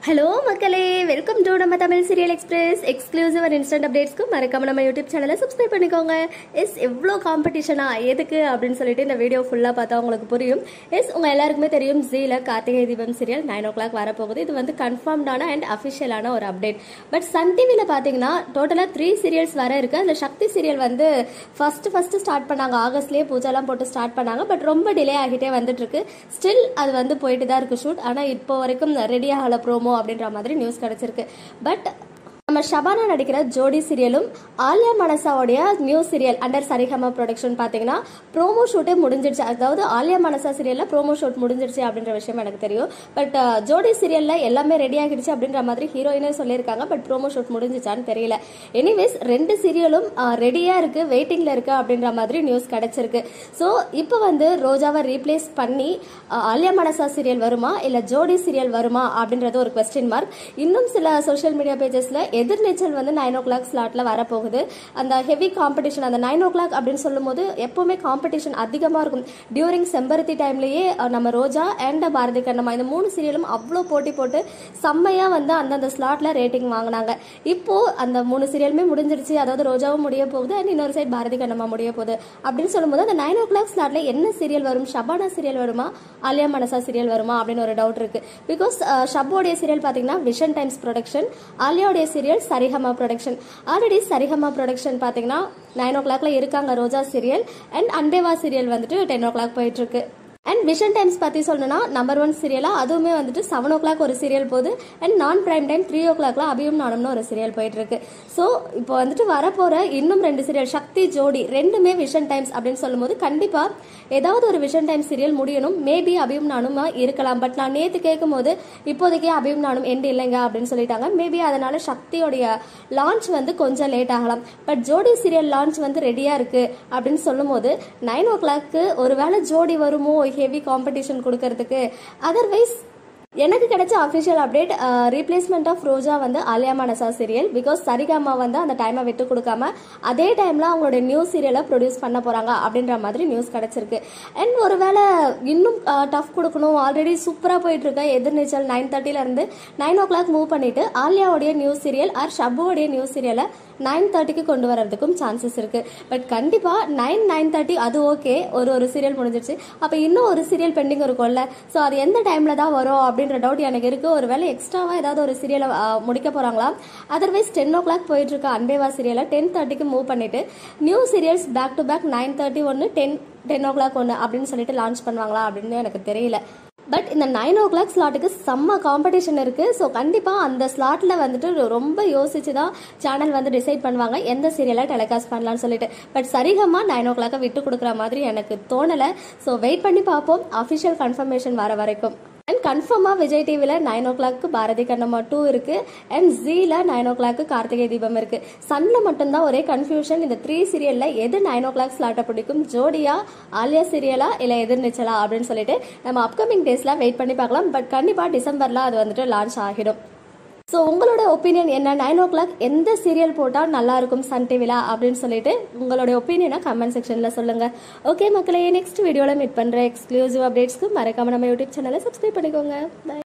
Hello மக்களே welcome to நம்ம Tamil serial express exclusive and instant அப்டேட்ஸ்க்கு மறக்காம நம்ம யூடியூப் சேனலை சப்ஸ்கிரைப் பண்ணிக்கோங்க எஸ் எவ்வளோ காம்படிஷனா எதுக்கு அப்படின்னு சொல்லிட்டு இந்த வீடியோ ஃபுல்லாக பார்த்தா உங்களுக்கு புரியும் எஸ் உங்க எல்லாருக்குமே தெரியும் ஜீல கார்த்திகை தீபம் சீரியல் நைன் ஓ கிளாக் வரப்போகுது இது வந்து கன்ஃபார்ம்டான அண்ட் அஃபிஷியலான ஒரு அப்டேட் பட் சன் டிவியில் பார்த்தீங்கன்னா டோட்டலாக த்ரீ சீரியல்ஸ் வர இருக்கு அந்த சக்தி சீரியல் வந்து ஃபர்ஸ்ட் ஃபர்ஸ்ட் ஸ்டார்ட் பண்ணாங்க ஆகஸ்ட்லேயே பூஜாலாம் போட்டு ஸ்டார்ட் பண்ணாங்க பட் ரொம்ப டிலே ஆகிட்டே வந்துட்டு இருக்கு ஸ்டில் அது வந்து போயிட்டு தான் இருக்கு ஷூட் ஆனால் இப்போ வரைக்கும் ரெடி ஆகல ப்ரோமோ அப்படின்ற மாதிரி நியூஸ் கிடைச்சிருக்கு பட் நம்ம ஷபானா நடிக்கிற ஜோடி சீரியலும் ஆலியா மனசாவுடைய new serial under Saregama production பார்த்தீங்கன்னா ப்ரோமோ ஷூட்டே முடிஞ்சிடுச்சு அதாவது ஆலியா மனசா சீரியலில் ப்ரோமோ ஷூட் முடிஞ்சிடுச்சு அப்படின்ற விஷயம் எனக்கு தெரியும் பட் ஜோடி சீரியலில் எல்லாமே ரெடி ஆகிடுச்சு அப்படின்ற மாதிரி ஹீரோயினே சொல்லியிருக்காங்க பட் ப்ரோமோ ஷூட் முடிஞ்சிச்சான்னு தெரியல எனிவேஸ் ரெண்டு சீரியலும் ரெடியாக இருக்குது வெயிட்டிங்கில் இருக்குது அப்படின்ற மாதிரி நியூஸ் கிடைச்சிருக்கு ஸோ இப்போ வந்து ரோஜாவை ரீப்ளேஸ் பண்ணி அஹ், ஆலியா மனசா சீரியல் வருமா இல்லை ஜோடி சீரியல் வருமா அப்படின்றது ஒரு கொஸ்டின் மார்க் இன்னும் சில சோஷியல் மீடியா பேஜஸில் எதிர்நீச்சல் வந்து நைன் ஓ கிளாக் ஸ்லாட்டில் வரப்போகுது அந்த ஹெவி காம்படிஷன் அந்த நைன் ஓ கிளாக் அப்படின்னு சொல்லும்போது எப்போவுமே காம்படிஷன் அதிகமாக இருக்கும் டியூரிங் செம்பருத்தி டைம்லேயே நம்ம ரோஜா அண்ட் பாரதி கண்ணம்மா இந்த மூணு சீரியலும் அவ்வளோ போட்டி போட்டு செம்மையாக வந்து அந்தந்த ஸ்லாட்டில் ரேட்டிங் வாங்கினாங்க இப்போ அந்த மூணு சீரியலுமே முடிஞ்சிருச்சு அதாவது ரோஜாவும் முடிய போகுது அண்ட் இன்னொரு சைடு பாரதி கண்ணம்மா முடிய போகுது அப்படின்னு சொல்லும்போது அந்த நைன் ஓ கிளாக் ஸ்லாட்டில் என்ன சீரியல் வரும் ஷபானா சீரியல் வருமா ஆலியா மனசா சீரியல் வருமா அப்படின்னு ஒரு டவுட் இருக்கு பிகாஸ் ஷப்போடைய சீரியல் பார்த்தீங்கன்னா விஷன் டைம்ஸ் ப்ரொடக்ஷன் ஆலியாவுடைய serial Saregama production already Saregama production பார்த்தீங்கன்னா நைன் ஓ கிளாக்ல இருக்காங்க ரோஜா சீரியல் அண்ட் அண்டேவா சீரியல் வந்துட்டு டென் ஓ கிளாக் போயிட்டு இருக்கு அண்ட் விஷன் டைம்ஸ் பற்றி சொல்லணும்னா நம்பர் ஒன் சீரியலாக அதுவுமே வந்துட்டு செவன் ஓ கிளாக் ஒரு சீரியல் போகுது அண்ட் நான் பிரைம் டைம் த்ரீ ஓ கிளாக்ல அபியும் நானும்னு ஒரு சீரியல் போயிட்டு இருக்கு ஸோ இப்போ வந்துட்டு வரப்போகிற இன்னும் ரெண்டு சீரியல் சக்தி ஜோடி ரெண்டுமே விஷன் டைம்ஸ் அப்படின்னு சொல்லும்போது கண்டிப்பாக ஏதாவது ஒரு விஷன் டைம் சீரியல் முடியணும் மேபி அபியும் நானுமா இருக்கலாம் பட் நான் நேற்று கேட்கும் போது இப்போதைக்கே அபியும் நானும் எண்டு இல்லைங்க அப்படின்னு சொல்லிட்டாங்க மேபி அதனால சக்தியோடைய லான்ச் வந்து கொஞ்சம் லேட் ஆகலாம் பட் ஜோடி சீரியல் லான்ச் வந்து ரெடியாக இருக்கு அப்படின்னு சொல்லும்போது நைன் ஓ கிளாக்கு ஒருவேளை ஜோடி வருமோ ஹெவி காம்படிஷன் கொடுக்கறதுக்கு அதர்வைஸ் எனக்கு கிடைச்ச official update replacement of Roja வந்து ஆலியா மனசா சீரியல் பிகாஸ் சரிகமா வந்து அந்த டைமை விட்டு கொடுக்காம அதே டைம்ல அவங்களோட நியூ சீரியலை ப்ரொடியூஸ் பண்ண போறாங்க அப்படின்ற மாதிரி நியூஸ் கிடைச்சிருக்கு அண்ட் ஒருவேளை இன்னும் டஃப் கொடுக்கணும் ஆல்ரெடி சூப்பரா போயிட்டு இருக்க எதிர்நீச்சல் நைன் தேர்ட்டில இருந்து நைன் ஓ கிளாக் மூவ் பண்ணிட்டு ஆலியாவுடைய நியூ சீரியல் ஆர் ஷபுவோடைய நியூ சீரியலை நைன் தேர்ட்டிக்கு கொண்டு வரதுக்கும் சான்சஸ் இருக்கு பட் கண்டிப்பா நைன் நைன் தேர்ட்டி அது ஓகே ஒரு ஒரு சீரியல் முடிஞ்சிருச்சு அப்ப இன்னும் ஒரு சீரியல் பெண்டிங் இருக்கும்ல ஸோ அது எந்த டைம்ல தான் வரும் அப்படின்ற டவுட் எனக்கு இருக்கு ஒருவேளை எக்ஸ்ட்ராவா ஏதாவது ஒரு சீரியலை முடிக்க போறாங்களா அதர்வைஸ் டென் ஓ கிளாக் போயிட்டு இருக்க அன்பேவா சீரியலை டென் தேர்ட்டிக்கு மூவ் பண்ணிட்டு new serials back to back nine thirty ஒன்று டென் டென் ஓ கிளாக் ஒன்று அப்படின்னு சொல்லிட்டு லான்ச் பண்ணுவாங்களா அப்படின்னு எனக்கு தெரியல பட் இந்த நைன் ஓ கிளாக் ஸ்லாட்டுக்கு செம்ம காம்படிஷன் இருக்கு ஸோ கண்டிப்பாக அந்த ஸ்லாட்டில் வந்துட்டு ரொம்ப யோசிச்சு தான் சேனல் வந்து டிசைட் பண்ணுவாங்க எந்த சீரியலை டெலிகாஸ்ட் பண்ணலாம்னு சொல்லிட்டு பட் சரிகமாக நைன் ஓ கிளாக்கை விட்டு கொடுக்குற மாதிரி எனக்கு தோணலை ஸோ வெயிட் பண்ணி பார்ப்போம் அஃபிஷியல் கன்ஃபர்மேஷன் வர வரைக்கும் அண்ட் கன்ஃபார்மாக விஜய் டிவியில் நைன் ஓ கிளாக்கு பாரதி கண்ணம்மா டூ இருக்கு அண்ட் ஜீல நைன் ஓ கிளாக்கு கார்த்திகை தீபம் இருக்கு சன்ல மட்டும்தான் ஒரே கன்ஃபியூஷன் இந்த த்ரீ சீரியல்ல எது நைன் ஓ கிளாக் ஸ்லாட்டை பிடிக்கும் ஜோடியா ஆலியா சீரியலா இல்லை எதிர்நீச்சலா அப்படின்னு சொல்லிட்டு நம்ம அப்கமிங் டேஸ்ல வெயிட் பண்ணி பார்க்கலாம் பட் கண்டிப்பாக டிசம்பர்ல அது வந்துட்டு லான்ச் ஆகிடும் ஸோ உங்களோட ஒப்பீனியன் என்ன நைன் ஓ கிளாக் எந்த சீரியல் போட்டால் நல்லா இருக்கும் சன் டிவில அப்படின்னு சொல்லிட்டு உங்களோட ஒப்பீனியனை கமெண்ட் செக்ஷனில் சொல்லுங்க ஓகே மக்களே நெக்ஸ்ட் வீடியோவில் மீட் பண்ணுற எக்ஸ்க்ளூசிவ் அப்டேட்ஸ்க்கு மறக்காம நம்ம யூடியூப் சேனலை சப்ஸ்கிரைப் பண்ணிக்கோங்க Bye.